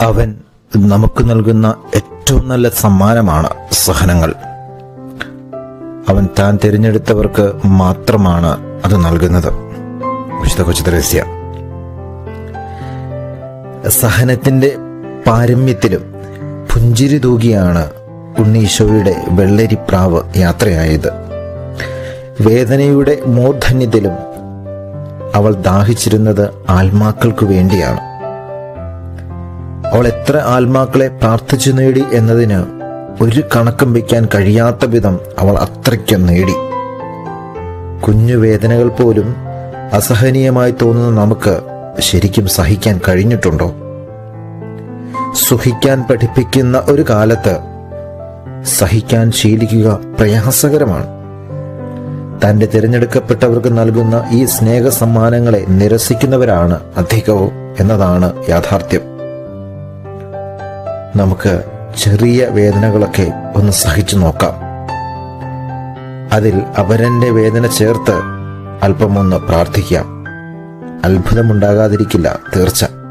അവൻ നമുക്ക് നൽകുന്ന ഏറ്റവും നല്ല സമ്മാനമാണ് സഹനങ്ങൾ അവൻ താൻ തിരഞ്ഞെടുത്തവർക്ക് മാത്രമാണ് അത് നൽകുന്നത് വിശുദ്ധ കൊച്ചു ത്രേസ്യ സഹനത്തിന്റെ പാരമ്യത്തിലും പുഞ്ചിരി തൂകിയാണ് ഉണ്ണീശോയുടെ വെള്ളരിപ്രാവ് യാത്രയായത് വേദനയുടെ മൂർധന്യത്തിലും അവൾ ദാഹിച്ചിരുന്നത് ആത്മാക്കൾക്കു വേണ്ടിയാണ് അവൾ എത്ര ആത്മാക്കളെ പ്രാർത്ഥിച്ചു നേടി എന്നതിന് ഒരു കണക്കും വയ്ക്കാൻ കഴിയാത്ത വിധം അവൾ അത്രയ്ക്ക് നേടി കുഞ്ഞു വേദനകൾ പോലും അസഹനീയമായി തോന്നുന്ന നമുക്ക് ശരിക്കും സഹിക്കാൻ കഴിഞ്ഞിട്ടുണ്ടോ സുഖിക്കാൻ പഠിപ്പിക്കുന്ന ഒരു കാലത്ത് സഹിക്കാൻ ശീലിക്കുക പ്രയാസകരമാണ് തന്റെ തിരഞ്ഞെടുക്കപ്പെട്ടവർക്ക് നൽകുന്ന ഈ സ്നേഹ സമ്മാനങ്ങളെ നിരസിക്കുന്നവരാണ് അധികവും എന്നതാണ് യാഥാർത്ഥ്യം നമുക്ക് ചെറിയ വേദനകളൊക്കെ ഒന്ന് സഹിച്ചു നോക്കാം അതിൽ അവരന്റെ വേദന ചേർത്ത് അല്പമൊന്ന് പ്രാർത്ഥിക്കാം അത്ഭുതമുണ്ടാകാതിരിക്കില്ല തീർച്ച